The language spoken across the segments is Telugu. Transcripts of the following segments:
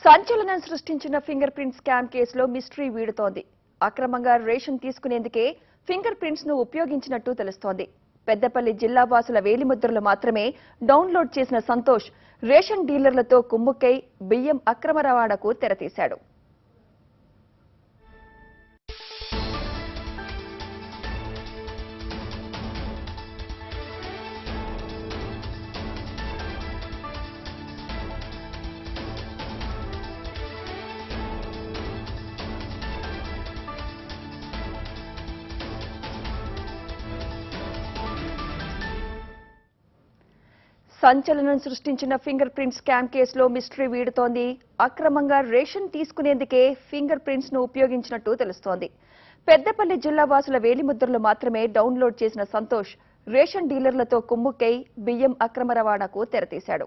సంచలనం సృష్టించిన ఫింగర్ ప్రింట్ స్కామ్ కేసులో మిస్టరీ వీడుతోంది అక్రమంగా రేషన్ తీసుకునేందుకే ఫింగర్ ప్రింట్స్ ను ఉపయోగించినట్టు తెలుస్తోంది పెద్దపల్లి జిల్లా వాసుల వేలిముద్రలు మాత్రమే డౌన్లోడ్ చేసిన సంతోష్ రేషన్ డీలర్లతో కుమ్ముక్కై బియ్యం అక్రమ రవాణాకు తెరతీశాడు సంచలనం సృష్టించిన ఫింగర్ ప్రింట్ స్కామ్ కేసులో మిస్టరీ వీడుతోంది అక్రమంగా రేషన్ తీసుకునేందుకే ఫింగర్ ప్రింట్స్ ను ఉపయోగించినట్టు తెలుస్తోంది పెద్దపల్లి జిల్లా వాసుల వేలిముద్రలు మాత్రమే డౌన్లోడ్ చేసిన సంతోష్ రేషన్ డీలర్లతో కుమ్ముక్కై బియ్యం అక్రమ రవాణాకు తెరతీశాడు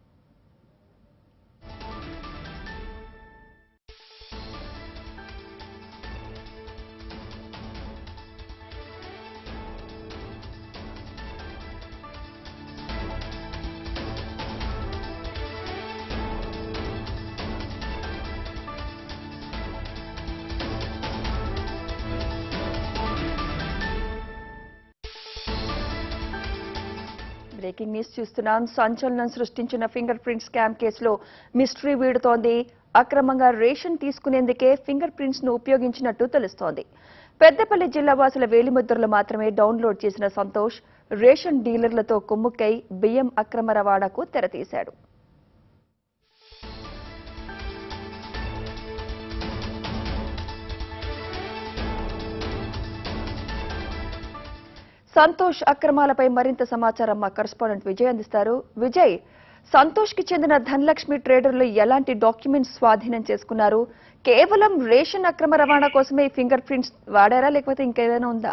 బ్రేకింగ్ న్యూస్ చూస్తున్నాం సంచలనం సృష్టించిన ఫింగర్ ప్రింట్ స్కామ్ కేసులో మిస్టరీ వీడుతోంది అక్రమంగా రేషన్ తీసుకునేందుకే ఫింగర్ ప్రింట్స్ ను ఉపయోగించినట్టు తెలుస్తోంది పెద్దపల్లి జిల్లా వాసుల వేలిముద్రలు మాత్రమే డౌన్లోడ్ చేసిన సంతోష్ రేషన్ డీలర్లతో కుమ్ముక్కై బియ్యం అక్రమ రవాణాకు తెరతీశాడు సంతోష్ అక్రమాలపై మరింత సమాచారం మా కరెస్పాండెంట్ విజయ్ అందిస్తారు విజయ్ సంతోష్ కి చెందిన ధనలక్ష్మి ట్రేడర్లు ఎలాంటి డాక్యుమెంట్స్ స్వాధీనం చేసుకున్నారు కేవలం రేషన్ అక్రమ రవాణా కోసమే ఈ ఫింగర్ ప్రింట్స్ వాడారా లేకపోతే ఇంకేదైనా ఉందా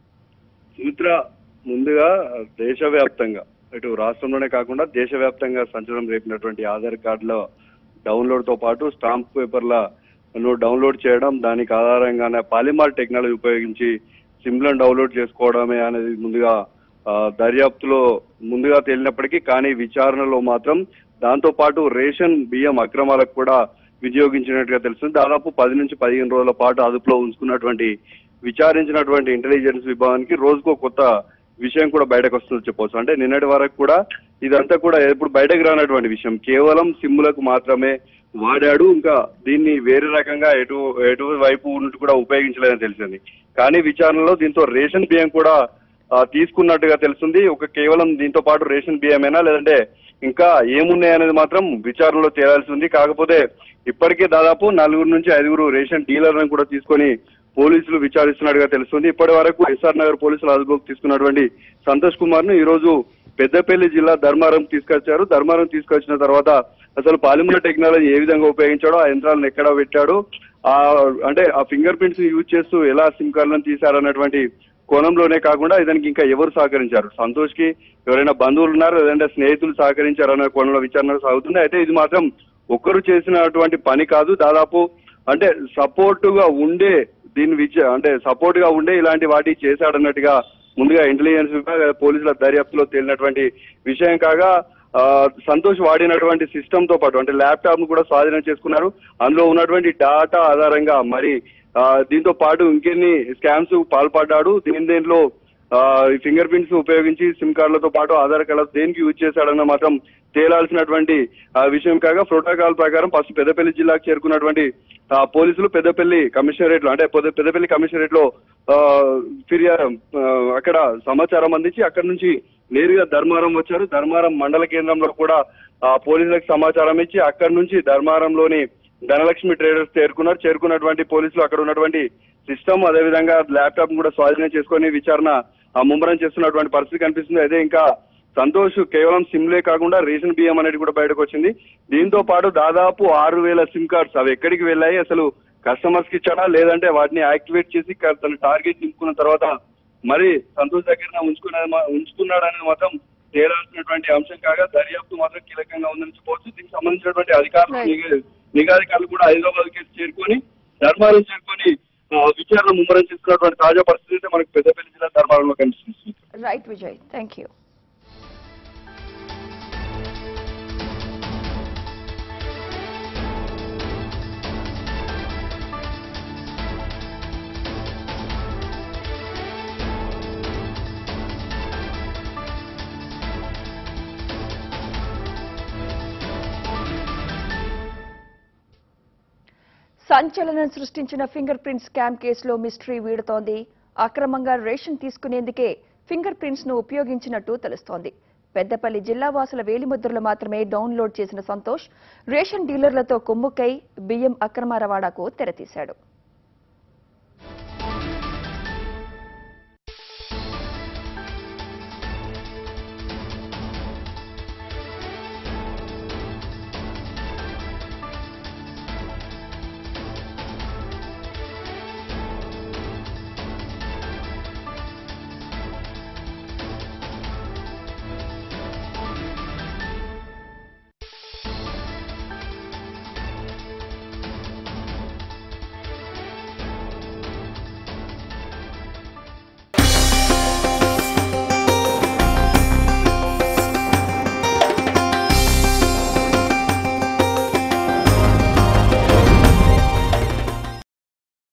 సుమిత్ర ముందుగా దేశవ్యాప్తంగా ఇటు రాష్ట్రంలోనే కాకుండా దేశవ్యాప్తంగా సంచలనం రేపినటువంటి ఆధార్ కార్డుల డౌన్లోడ్ తో పాటు స్టాంప్ పేపర్ల ను డౌన్లోడ్ చేయడం దానికి ఆధారంగానే పాలిమార్ టెక్నాలజీ ఉపయోగించి సిమ్లను డౌన్లోడ్ చేసుకోవడమే అనేది ముందుగా ఆ, దర్యాప్తులో ముందుగా తేలినప్పటికీ కానీ విచారణలో మాత్రం దాంతో పాటు రేషన్ బియ్యం అక్రమాలకు కూడా వినియోగించినట్టుగా తెలుస్తుంది దాదాపు పది నుంచి పదిహేను రోజుల పాటు అదుపులో ఉంచుకున్నటువంటి విచారించినటువంటి ఇంటెలిజెన్స్ విభాగానికి రోజుకో కొత్త విషయం కూడా బయటకు వస్తుందని చెప్పవచ్చు అంటే నిన్నటి వరకు కూడా ఇదంతా కూడా ఎప్పుడు బయటకు రానటువంటి విషయం కేవలం సిమ్ములకు మాత్రమే వాడాడు ఇంకా దీన్ని వేరే రకంగా ఎటు ఎటు వైపు ఉన్నట్టు కూడా ఉపయోగించలేదని తెలిసింది కానీ విచారణలో దీంతో రేషన్ బియ్యం కూడా ఆ, తీసుకున్నట్టుగా తెలుస్తుంది ఒక కేవలం దీంతో పాటు రేషన్ బియ్యమేనా లేదంటే ఇంకా ఏమున్నాయనేది మాత్రం విచారణలో తేలాల్సి ఉంది కాకపోతే ఇప్పటికే దాదాపు నలుగురు నుంచి ఐదుగురు రేషన్ డీలర్లను కూడా తీసుకొని పోలీసులు విచారిస్తున్నట్టుగా తెలుస్తుంది ఇప్పటి వరకు ఎస్ఆర్ నగర్ పోలీసులు అదుపులోకి తీసుకున్నటువంటి సంతోష్ కుమార్ ను ఈ రోజు పెద్దపల్లి జిల్లా ధర్మారం తీసుకొచ్చారు ధర్మారం తీసుకొచ్చిన తర్వాత అసలు పాలిమర్ టెక్నాలజీ ఏ విధంగా ఉపయోగించాడో ఆ యంత్రాలను ఎక్కడ పెట్టాడు ఆ అంటే ఆ ఫింగర్ ప్రింట్స్ యూజ్ చేస్తూ ఎలా సిమ్ కార్డులను తీశారన్నటువంటి కోణంలోనే కాకుండా ఇదానికి ఇంకా ఎవరు సహకరించారు సంతోష్ కి ఎవరైనా బంధువులు ఉన్నారు లేదంటే స్నేహితులు సహకరించారు అనే కోణంలో విచారణ సాగుతుంది అయితే ఇది మాత్రం ఒక్కరు చేసినటువంటి పని కాదు దాదాపు అంటే సపోర్ట్ గా ఉండే దీని విచ అంటే సపోర్ట్ గా ఉండే ఇలాంటి వాటి చేశాడన్నట్టుగా ముందుగా ఇంటెలిజెన్స్ విభాగ పోలీసుల దర్యాప్తులో తేలినటువంటి విషయం కాగా ఆ, సంతోష్ వాడినటువంటి సిస్టమ్ తో పాటు అంటే ల్యాప్టాప్ ను కూడా స్వాధీనం చేసుకున్నారు అందులో ఉన్నటువంటి డాటా ఆధారంగా మరి ఆ, దీంతో పాటు ఇంకెన్ని స్కామ్స్ పాల్పడ్డాడు దీని దేంట్లో ఫింగర్ ప్రింట్స్ ఉపయోగించి సిమ్ కార్డులతో పాటు ఆధార్ కార్డు దేనికి యూజ్ చేశాడన్న మాత్రం తేలాల్సినటువంటి ఆ, విషయం కాగా ప్రోటోకాల్ ప్రకారం ఫస్ట్ పెద్దపల్లి జిల్లాకు చేరుకున్నటువంటి ఆ, పోలీసులు పెద్దపల్లి కమిషనరేట్ లో అంటే పెద్ద- పెద్దపల్లి కమిషనరేట్ లో ఆ, ఫిర్యాదు ఆ, అక్కడ సమాచారం అందించి అక్కడ నుంచి నేరుగా ధర్మారం వచ్చారు ధర్మారం మండల కేంద్రంలో కూడా ఆ, పోలీసులకు సమాచారం ఇచ్చి అక్కడ నుంచి ధర్మారంలోని ధనలక్ష్మి ట్రేడర్స్ చేరుకున్నారు చేరుకున్నటువంటి పోలీసులు అక్కడ ఉన్నటువంటి సిస్టమ్ అదేవిధంగా ల్యాప్టాప్ కూడా స్వాధీనం చేసుకొని విచారణ ఆ, ముమ్మరం చేస్తున్నటువంటి పరిస్థితి కనిపిస్తుంది అదే ఇంకా సంతోష్ కేవలం సిమ్లే కాకుండా రేషన్ బియ్యం అనేది కూడా బయటకు వచ్చింది దీంతో పాటు దాదాపు ఆరు వేల సిమ్ కార్డ్స్ అవి ఎక్కడికి వెళ్ళాయి అసలు కస్టమర్స్ కి ఇచ్చాడా లేదంటే వాటిని యాక్టివేట్ చేసి క- తన టార్గెట్ నింపుకున్న తర్వాత మరి సంతోష్ దగ్గర ఉంచుకున్నది మా- ఉంచుకున్నాడనేది మాత్రం తేలాల్సినటువంటి అంశం కాగా దర్యాప్తు మాత్రం కీలకంగా ఉందని చెప్పవచ్చు దీనికి సంబంధించినటువంటి అధికారులు Right. నిఘా- నిఘా అధికారులు కూడా హైదరాబాద్ కి చేరుకొని ధర్మారం చేరుకొని ఆ, విచారణ ముమ్మరం చేస్తున్నటువంటి తాజా పరిస్థితి అయితే మనకు పెద్దపల్లి జిల్లా ధర్మారంలో కనిపిస్తుంది రైట్ విజయ్ థ్యాంక్ యూ సంచలనం సృష్టించిన ఫింగర్ ప్రింట్ స్కామ్ కేసులో మిస్టరీ వీడుతోంది అక్రమంగా రేషన్ తీసుకునేందుకే ఫింగర్ ప్రింట్స్ ను ఉపయోగించినట్టు తెలుస్తోంది పెద్దపల్లి జిల్లా వాసుల వేలిముద్రలు మాత్రమే డౌన్లోడ్ చేసిన సంతోష్ రేషన్ డీలర్లతో కుమ్ముక్కై బియ్యం అక్రమ రవాణాకు తెరతీశాడు